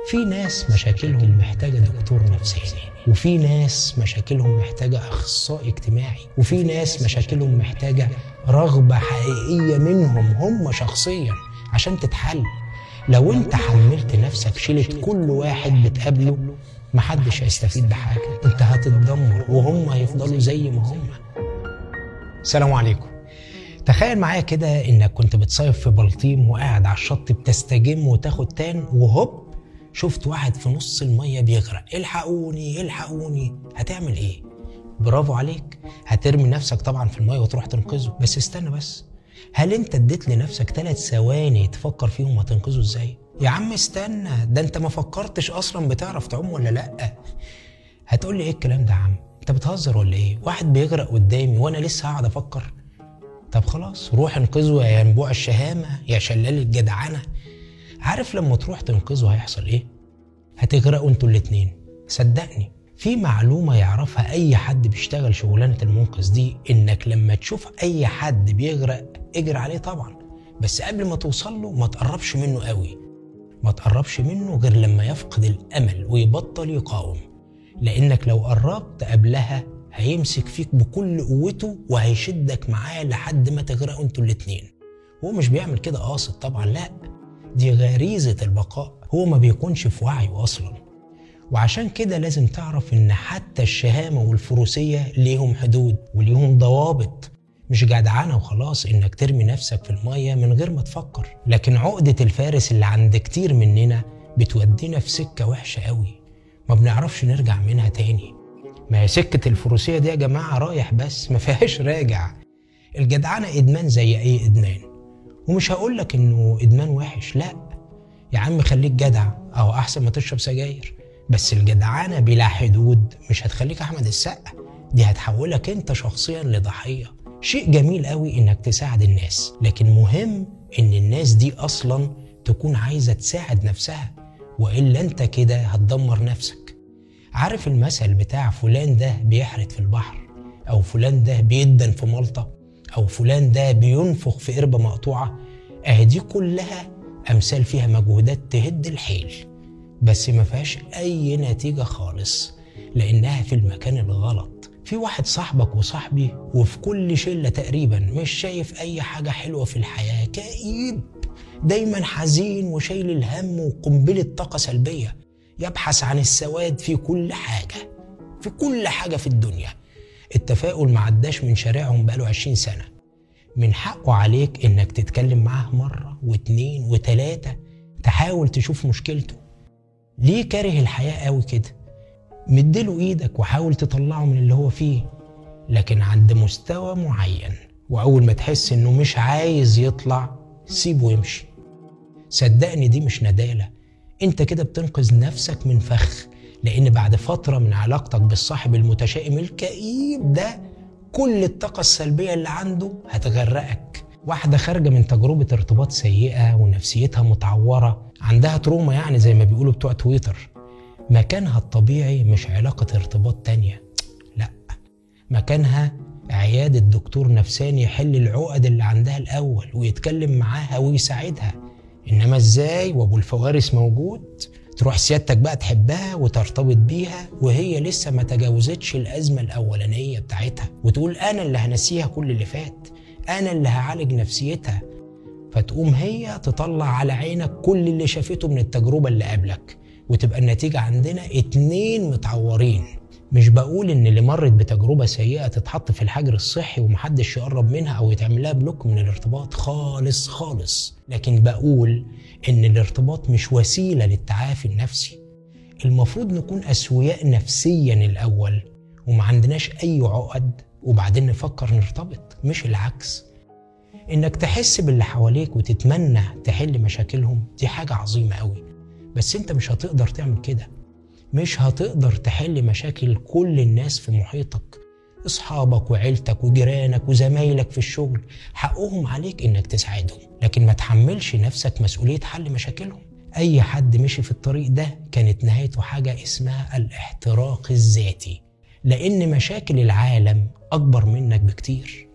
في ناس مشاكلهم محتاجة دكتور نفساني وفي ناس مشاكلهم محتاجة أخصائي اجتماعي وفي ناس مشاكلهم محتاجة رغبة حقيقية منهم هم شخصيا عشان تتحل لو انت حملت نفسك شيلة كل واحد بتقابله محدش هيستفيد بحاجة انت هتتدمر وهم هيفضلوا زي ما هم السلام عليكم تخيل معايا كده انك كنت بتصيف في بلطيم وقاعد على الشط بتستجم وتاخد تان وهوب شفت واحد في نص المية بيغرق الحقوني الحقوني هتعمل ايه برافو عليك هترمي نفسك طبعا في المية وتروح تنقذه بس استنى بس هل انت اديت لنفسك ثلاث ثواني تفكر فيهم هتنقذه ازاي يا عم استنى ده انت ما فكرتش اصلا بتعرف تعوم ولا لا هتقول لي ايه الكلام ده يا عم انت بتهزر ولا ايه واحد بيغرق قدامي وانا لسه هقعد افكر طب خلاص روح انقذه يا ينبوع الشهامه يا شلال الجدعنه عارف لما تروح تنقذه هيحصل ايه هتغرقوا انتوا الاتنين صدقني في معلومه يعرفها اي حد بيشتغل شغلانه المنقذ دي انك لما تشوف اي حد بيغرق اجري عليه طبعا بس قبل ما توصل له ما تقربش منه قوي ما تقربش منه غير لما يفقد الامل ويبطل يقاوم لانك لو قربت قبلها هيمسك فيك بكل قوته وهيشدك معاه لحد ما تغرقوا انتوا الاتنين هو مش بيعمل كده قاصد طبعا لا دي غريزة البقاء هو ما بيكونش في وعيه أصلا وعشان كده لازم تعرف إن حتى الشهامة والفروسية ليهم حدود وليهم ضوابط مش جدعنة وخلاص إنك ترمي نفسك في المية من غير ما تفكر لكن عقدة الفارس اللي عند كتير مننا بتودينا في سكة وحشة قوي ما بنعرفش نرجع منها تاني ما هي سكة الفروسية دي يا جماعة رايح بس ما فيهاش راجع الجدعنة إدمان زي أي إدمان ومش هقولك إنه إدمان وحش لأ يا عم خليك جدع أو أحسن ما تشرب سجاير بس الجدعانة بلا حدود مش هتخليك أحمد السقا دي هتحولك أنت شخصيا لضحية شيء جميل قوي إنك تساعد الناس لكن مهم إن الناس دي أصلا تكون عايزة تساعد نفسها وإلا أنت كده هتدمر نفسك عارف المثل بتاع فلان ده بيحرت في البحر او فلان ده بيدن في ملطه او فلان ده بينفخ في قربه مقطوعه اهي دي كلها امثال فيها مجهودات تهد الحيل بس ما فيهاش اي نتيجه خالص لانها في المكان الغلط في واحد صاحبك وصاحبي وفي كل شله تقريبا مش شايف اي حاجه حلوه في الحياه كئيب دايما حزين وشايل الهم وقنبله طاقه سلبيه يبحث عن السواد في كل حاجة في كل حاجة في الدنيا التفاؤل ما عداش من شارعهم بقاله عشرين سنة من حقه عليك انك تتكلم معاه مرة واتنين وتلاتة تحاول تشوف مشكلته ليه كاره الحياة قوي كده مديله ايدك وحاول تطلعه من اللي هو فيه لكن عند مستوى معين واول ما تحس انه مش عايز يطلع سيبه ويمشي صدقني دي مش ندالة انت كده بتنقذ نفسك من فخ لان بعد فتره من علاقتك بالصاحب المتشائم الكئيب ده كل الطاقه السلبيه اللي عنده هتغرقك واحده خارجه من تجربه ارتباط سيئه ونفسيتها متعوره عندها تروما يعني زي ما بيقولوا بتوع تويتر مكانها الطبيعي مش علاقه ارتباط تانية لا مكانها عيادة دكتور نفساني يحل العقد اللي عندها الأول ويتكلم معاها ويساعدها انما ازاي وابو الفوارس موجود تروح سيادتك بقى تحبها وترتبط بيها وهي لسه ما تجاوزتش الازمه الاولانيه بتاعتها وتقول انا اللي هنسيها كل اللي فات انا اللي هعالج نفسيتها فتقوم هي تطلع على عينك كل اللي شافته من التجربه اللي قبلك وتبقى النتيجه عندنا اتنين متعورين مش بقول ان اللي مرت بتجربه سيئه تتحط في الحجر الصحي ومحدش يقرب منها او يتعمل لها بلوك من الارتباط خالص خالص لكن بقول ان الارتباط مش وسيله للتعافي النفسي المفروض نكون اسوياء نفسيا الاول وما عندناش اي عقد وبعدين نفكر نرتبط مش العكس انك تحس باللي حواليك وتتمنى تحل مشاكلهم دي حاجه عظيمه قوي بس انت مش هتقدر تعمل كده مش هتقدر تحل مشاكل كل الناس في محيطك اصحابك وعيلتك وجيرانك وزمايلك في الشغل حقهم عليك انك تساعدهم لكن ما تحملش نفسك مسؤوليه حل مشاكلهم اي حد مشي في الطريق ده كانت نهايته حاجه اسمها الاحتراق الذاتي لان مشاكل العالم اكبر منك بكتير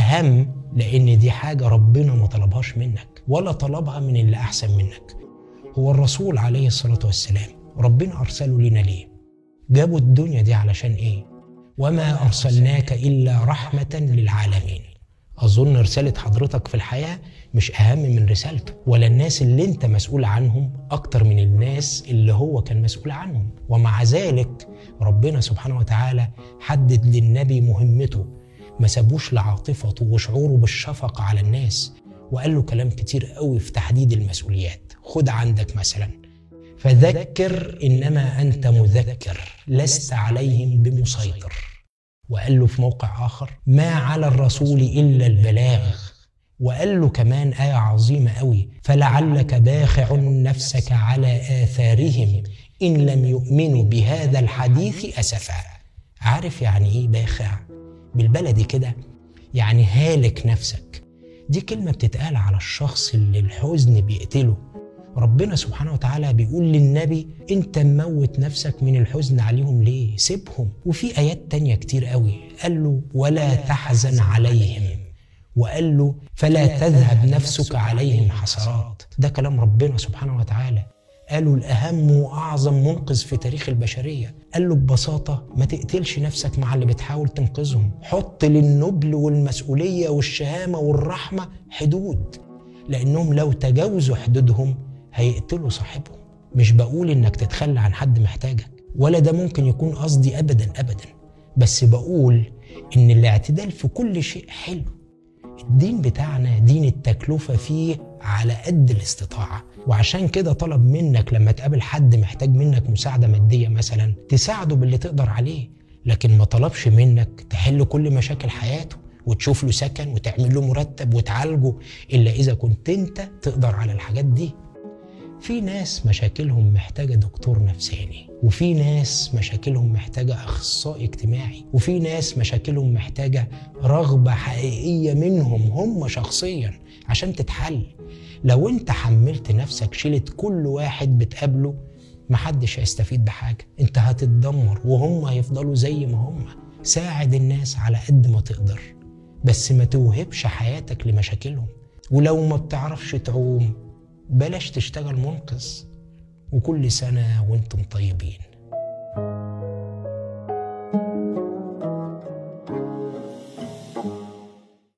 والاهم لان دي حاجه ربنا ما طلبهاش منك ولا طلبها من اللي احسن منك هو الرسول عليه الصلاة والسلام ربنا أرسله لنا ليه جابوا الدنيا دي علشان إيه وما أرسلناك إلا رحمة للعالمين أظن رسالة حضرتك في الحياة مش أهم من رسالته ولا الناس اللي أنت مسؤول عنهم أكتر من الناس اللي هو كان مسؤول عنهم ومع ذلك ربنا سبحانه وتعالى حدد للنبي مهمته ما سابوش لعاطفته وشعوره بالشفقة على الناس وقال له كلام كتير قوي في تحديد المسؤوليات خد عندك مثلا فذكر إنما أنت مذكر لست عليهم بمسيطر وقال له في موقع آخر ما على الرسول إلا البلاغ وقال له كمان آية عظيمة قوي فلعلك باخع نفسك على آثارهم إن لم يؤمنوا بهذا الحديث أسفا عارف يعني إيه باخع بالبلدي كده يعني هالك نفسك دي كلمة بتتقال على الشخص اللي الحزن بيقتله ربنا سبحانه وتعالى بيقول للنبي انت مموت نفسك من الحزن عليهم ليه سيبهم وفي ايات تانية كتير قوي قال له ولا تحزن عليهم وقال له فلا تذهب نفسك عليهم حسرات ده كلام ربنا سبحانه وتعالى قالوا الأهم وأعظم منقذ في تاريخ البشرية قال له ببساطة ما تقتلش نفسك مع اللي بتحاول تنقذهم حط للنبل والمسؤولية والشهامة والرحمة حدود لأنهم لو تجاوزوا حدودهم هيقتلوا صاحبهم مش بقول إنك تتخلى عن حد محتاجك ولا ده ممكن يكون قصدي أبدا أبدا بس بقول إن الاعتدال في كل شيء حلو الدين بتاعنا دين التكلفة فيه على قد الاستطاعة وعشان كده طلب منك لما تقابل حد محتاج منك مساعدة مادية مثلا تساعده باللي تقدر عليه لكن ما طلبش منك تحل كل مشاكل حياته وتشوف له سكن وتعمل له مرتب وتعالجه إلا إذا كنت أنت تقدر على الحاجات دي في ناس مشاكلهم محتاجة دكتور نفساني وفي ناس مشاكلهم محتاجة أخصائي اجتماعي وفي ناس مشاكلهم محتاجة رغبة حقيقية منهم هم شخصيا عشان تتحل لو انت حملت نفسك شيلة كل واحد بتقابله محدش هيستفيد بحاجة انت هتتدمر وهم هيفضلوا زي ما هم ساعد الناس على قد ما تقدر بس ما توهبش حياتك لمشاكلهم ولو ما بتعرفش تعوم بلاش تشتغل منقذ وكل سنة وانتم طيبين